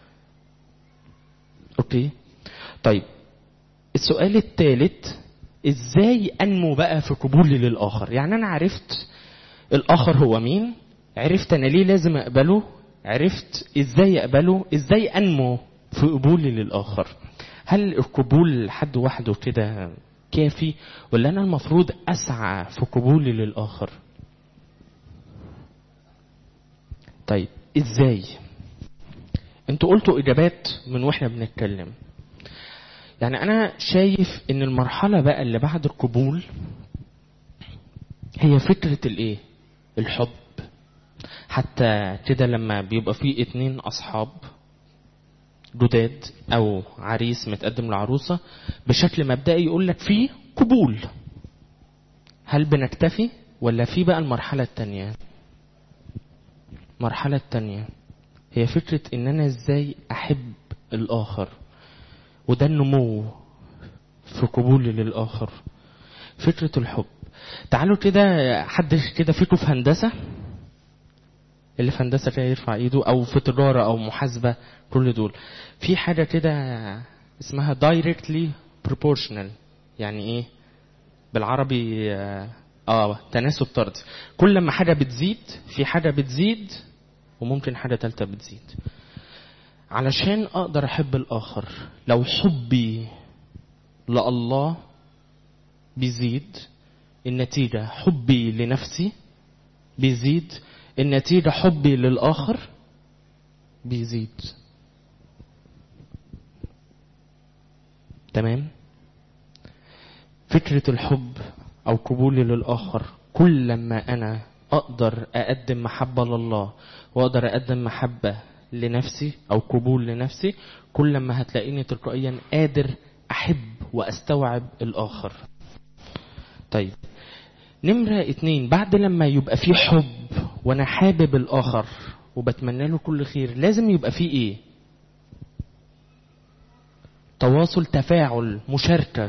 أوكي طيب السؤال الثالث ازاي انمو بقى في قبولي للاخر يعني انا عرفت الاخر هو مين عرفت انا ليه لازم اقبله عرفت ازاي اقبله ازاي انمو في قبولي للاخر هل القبول لحد وحده كده كافي ولا انا المفروض اسعى في قبولي للاخر طيب ازاي انتوا قلتوا اجابات من واحنا بنتكلم يعني انا شايف ان المرحله بقى اللي بعد القبول هي فكره الايه الحب حتى كده لما بيبقى في اتنين اصحاب جداد او عريس متقدم لعروسه بشكل مبدئي يقول لك في قبول هل بنكتفي ولا في بقى المرحله التانية المرحله التانية هي فكره ان انا ازاي احب الاخر وده النمو في قبولي للآخر فكرة الحب تعالوا كده حد كده فيكم في هندسة اللي في هندسة كده يرفع ايده او في تجارة او محاسبة كل دول في حاجة كده اسمها directly proportional يعني ايه بالعربي اه, آه تناسب طردي كل ما حاجة بتزيد في حاجة بتزيد وممكن حاجة تالتة بتزيد علشان اقدر احب الاخر لو حبي لله بيزيد النتيجة حبي لنفسي بيزيد النتيجة حبي للآخر بيزيد تمام فكرة الحب أو قبولي للآخر كل لما أنا أقدر أقدم محبة لله وأقدر أقدم محبة لنفسي او قبول لنفسي كل ما هتلاقيني تلقائيا قادر احب واستوعب الاخر طيب نمرة اتنين بعد لما يبقى في حب وانا حابب الاخر وبتمنى له كل خير لازم يبقى في ايه تواصل تفاعل مشاركة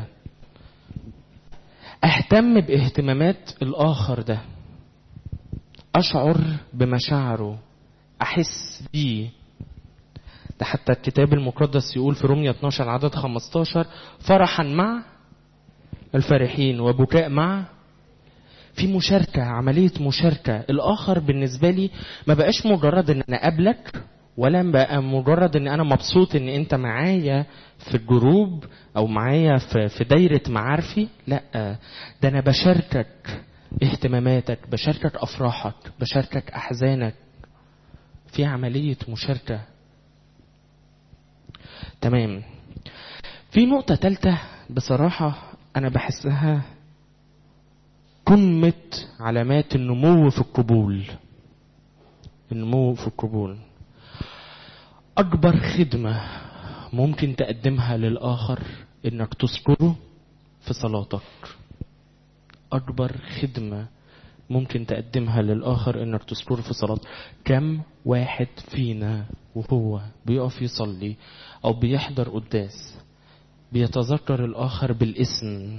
اهتم باهتمامات الاخر ده اشعر بمشاعره احس بيه ده حتى الكتاب المقدس يقول في رومية 12 عدد 15 فرحا مع الفرحين وبكاء مع في مشاركة عملية مشاركة الآخر بالنسبة لي ما بقاش مجرد إن أنا أقابلك ولا بقى مجرد إن أنا مبسوط إن أنت معايا في الجروب أو معايا في, في دايرة معارفي لا ده أنا بشاركك اهتماماتك بشاركك أفراحك بشاركك أحزانك في عملية مشاركة تمام في نقطة تالتة بصراحة أنا بحسها قمة علامات النمو في القبول النمو في القبول أكبر خدمة ممكن تقدمها للآخر إنك تذكره في صلاتك أكبر خدمة ممكن تقدمها للآخر إنك تذكره في صلاة كم واحد فينا وهو بيقف يصلي أو بيحضر قداس بيتذكر الآخر بالاسم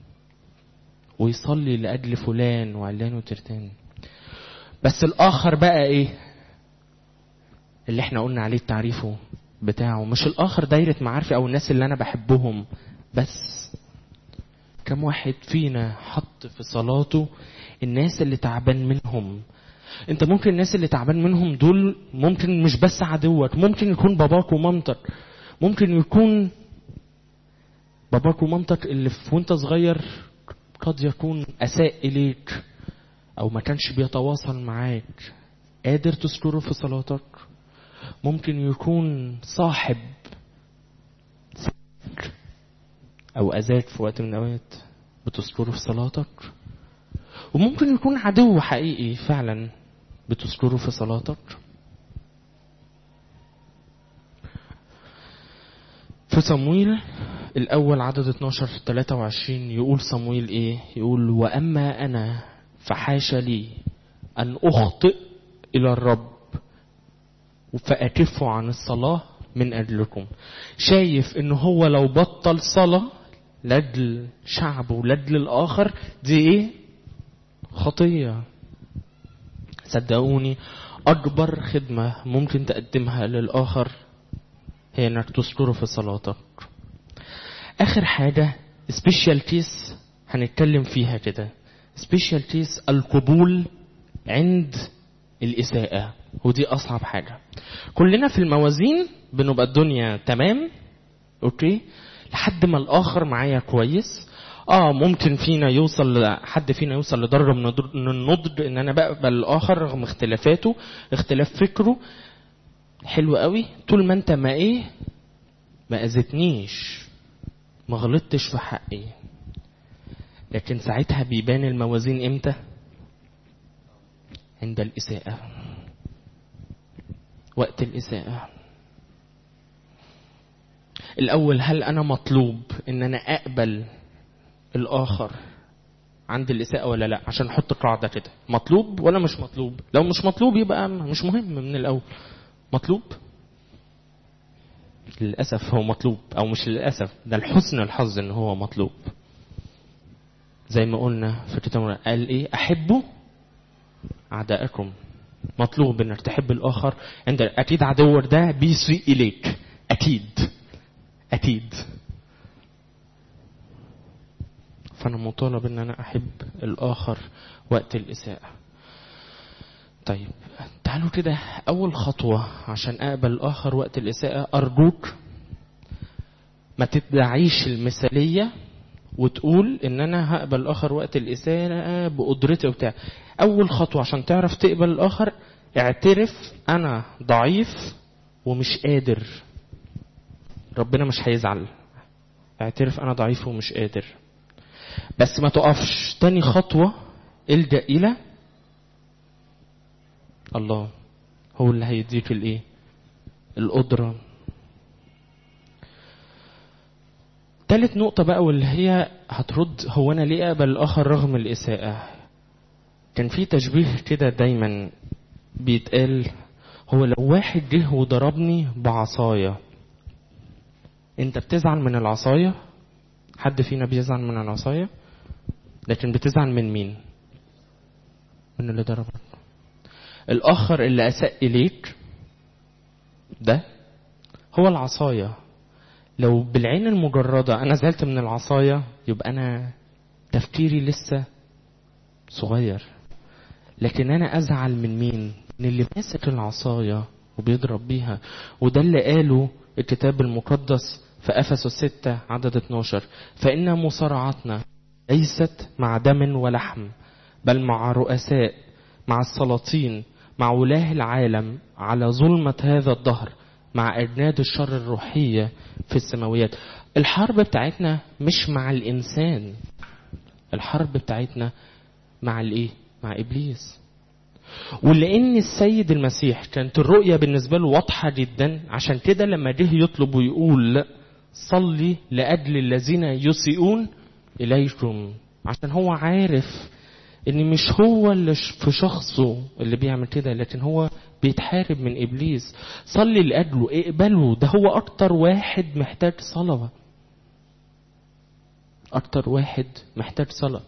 ويصلي لأجل فلان وعلان وترتان بس الآخر بقى إيه اللي احنا قلنا عليه تعريفه بتاعه مش الآخر دايرة معارفي أو الناس اللي أنا بحبهم بس كم واحد فينا حط في صلاته الناس اللي تعبان منهم انت ممكن الناس اللي تعبان منهم دول ممكن مش بس عدوك ممكن يكون باباك ومامتك ممكن يكون باباك ومامتك اللي في وانت صغير قد يكون اساء اليك او ما كانش بيتواصل معاك قادر تذكره في صلاتك ممكن يكون صاحب او اذاك في وقت من الاوقات بتذكره في صلاتك وممكن يكون عدو حقيقي فعلا بتذكره في صلاتك في صمويل الأول عدد 12 23 يقول صمويل إيه؟ يقول وأما أنا فحاش لي أن أخطئ إلى الرب فأكف عن الصلاة من أجلكم شايف إن هو لو بطل صلاة لأجل شعبه ولأجل الآخر دي إيه؟ خطية صدقوني أكبر خدمة ممكن تقدمها للآخر هي إنك تذكره في صلاتك آخر حاجة سبيشال كيس هنتكلم فيها كده سبيشال كيس القبول عند الإساءة ودي أصعب حاجة كلنا في الموازين بنبقى الدنيا تمام أوكي لحد ما الآخر معايا كويس اه ممكن فينا يوصل حد فينا يوصل لدرجه من النضج- من النضج ان انا بقبل الاخر رغم اختلافاته اختلاف فكره حلو قوي طول ما انت ما ايه ما اذتنيش ما غلطتش في حقي لكن ساعتها بيبان الموازين امتى عند الاساءه وقت الاساءه الاول هل انا مطلوب ان انا اقبل الاخر عند الاساءه ولا لا عشان نحط قاعده كده مطلوب ولا مش مطلوب لو مش مطلوب يبقى مش مهم من الاول مطلوب للاسف هو مطلوب او مش للاسف ده الحسن الحظ ان هو مطلوب زي ما قلنا في الكتاب قال ايه احبوا اعدائكم مطلوب انك تحب الاخر عند اكيد عدوك ده بيسيء اليك اكيد اكيد فانا مطالب ان انا احب الاخر وقت الاساءه طيب تعالوا كده اول خطوه عشان اقبل الاخر وقت الاساءه ارجوك ما تدعيش المثاليه وتقول ان انا هقبل الاخر وقت الاساءه بقدرتي وبتاع اول خطوه عشان تعرف تقبل الاخر اعترف انا ضعيف ومش قادر ربنا مش هيزعل اعترف انا ضعيف ومش قادر بس ما تقفش تاني خطوة الجأ إلى الله هو اللي هيديك الايه القدرة تالت نقطة بقى واللي هي هترد هو أنا ليه أقبل الآخر رغم الإساءة كان في تشبيه كده دايما بيتقال هو لو واحد جه وضربني بعصاية انت بتزعل من العصاية حد فينا بيزعل من العصاية لكن بتزعل من مين من اللي ضربك الآخر اللي أساء إليك ده هو العصاية لو بالعين المجردة أنا زعلت من العصاية يبقى أنا تفكيري لسه صغير لكن أنا أزعل من مين من اللي ماسك العصاية وبيضرب بيها وده اللي قاله الكتاب المقدس في أفسس 6 عدد 12 فإن مصارعتنا ليست مع دم ولحم بل مع رؤساء مع السلاطين مع ولاه العالم على ظلمة هذا الدهر مع أجناد الشر الروحية في السماويات الحرب بتاعتنا مش مع الإنسان الحرب بتاعتنا مع الإيه؟ مع إبليس ولأن السيد المسيح كانت الرؤية بالنسبة له واضحة جدا عشان كده لما جه يطلب ويقول صلي لأجل الذين يسيئون إليكم عشان هو عارف ان مش هو اللي في شخصه اللي بيعمل كده لكن هو بيتحارب من ابليس صلي لاجله اقبله ده هو اكتر واحد محتاج صلاه اكتر واحد محتاج صلاه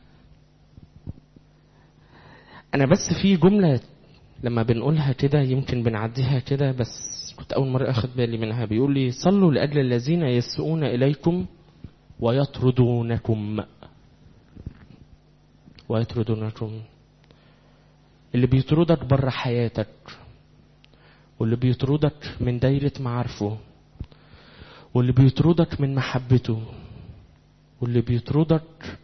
انا بس في جمله لما بنقولها كده يمكن بنعديها كده بس كنت اول مره اخد بالي منها بيقول لي صلوا لاجل الذين يسوءون اليكم ويطردونكم ويطردونكم اللي بيطردك بره حياتك واللي بيطردك من دايرة معارفه واللي بيطردك من محبته واللي بيطردك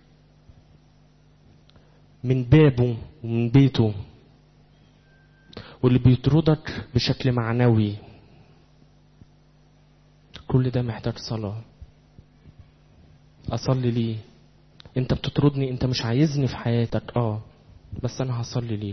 من بابه ومن بيته واللي بيطردك بشكل معنوي كل ده محتاج صلاة أصلي ليه أنت بتطردني أنت مش عايزني في حياتك آه بس أنا هصلي ليك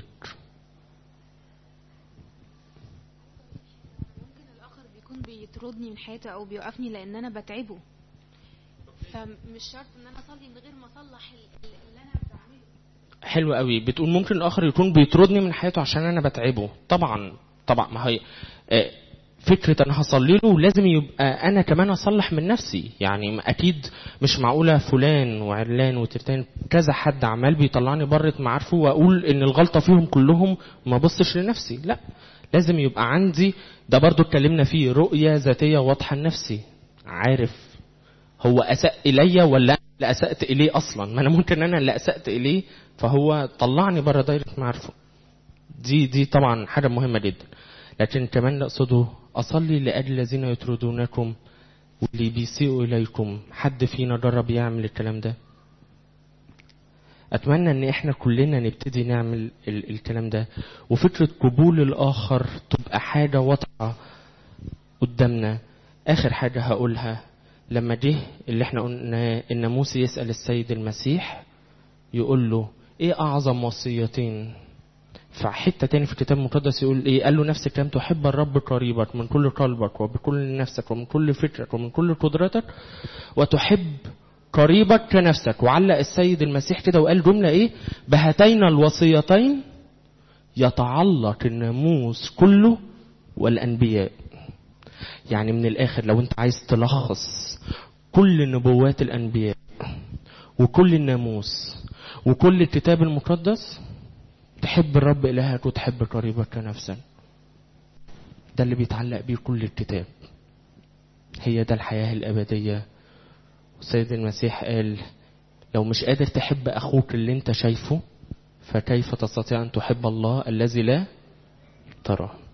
الاخر بيكون بيطردني من حياته او بيوقفني لان انا بتعبه فمش شرط ان انا اصلي من غير ما اصلح ال- ال- اللي انا بعمله حلو قوي بتقول ممكن الآخر يكون بيطردني من حياته عشان أنا بتعبه طبعا طبعا ما هي آه، فكرة أنا هصلي له لازم يبقى أنا كمان أصلح من نفسي يعني أكيد مش معقولة فلان وعلان وترتان كذا حد عمال بيطلعني بره معارفه وأقول إن الغلطة فيهم كلهم وما بصش لنفسي لا لازم يبقى عندي ده برضو اتكلمنا فيه رؤية ذاتية واضحة لنفسي عارف هو أساء إلي ولا لا أسأت إليه أصلا ما أنا ممكن أنا اللي أسأت إليه فهو طلعني بره دايرة معرفة دي دي طبعا حاجة مهمة جدا لكن كمان اللي أقصده أصلي لأجل الذين يطردونكم واللي بيسيئوا إليكم حد فينا جرب يعمل الكلام ده أتمنى إن إحنا كلنا نبتدي نعمل ال- الكلام ده وفكرة قبول الآخر تبقى حاجة واضحة قدامنا آخر حاجة هقولها لما جه اللي احنا قلنا إن موسى يسأل السيد المسيح يقول له إيه أعظم وصيتين فحتة تاني في الكتاب المقدس يقول إيه قال له نفس الكلام تحب الرب قريبك من كل قلبك وبكل نفسك ومن كل فكرك ومن كل قدرتك وتحب قريبك كنفسك وعلق السيد المسيح كده وقال جملة إيه بهاتين الوصيتين يتعلق الناموس كله والأنبياء يعني من الآخر لو أنت عايز تلخص كل نبوات الأنبياء وكل الناموس وكل الكتاب المقدس تحب الرب إلهك وتحب قريبك كنفسك ده اللي بيتعلق بيه كل الكتاب هي ده الحياة الأبدية السيد المسيح قال لو مش قادر تحب أخوك اللي انت شايفه فكيف تستطيع أن تحب الله الذي لا تراه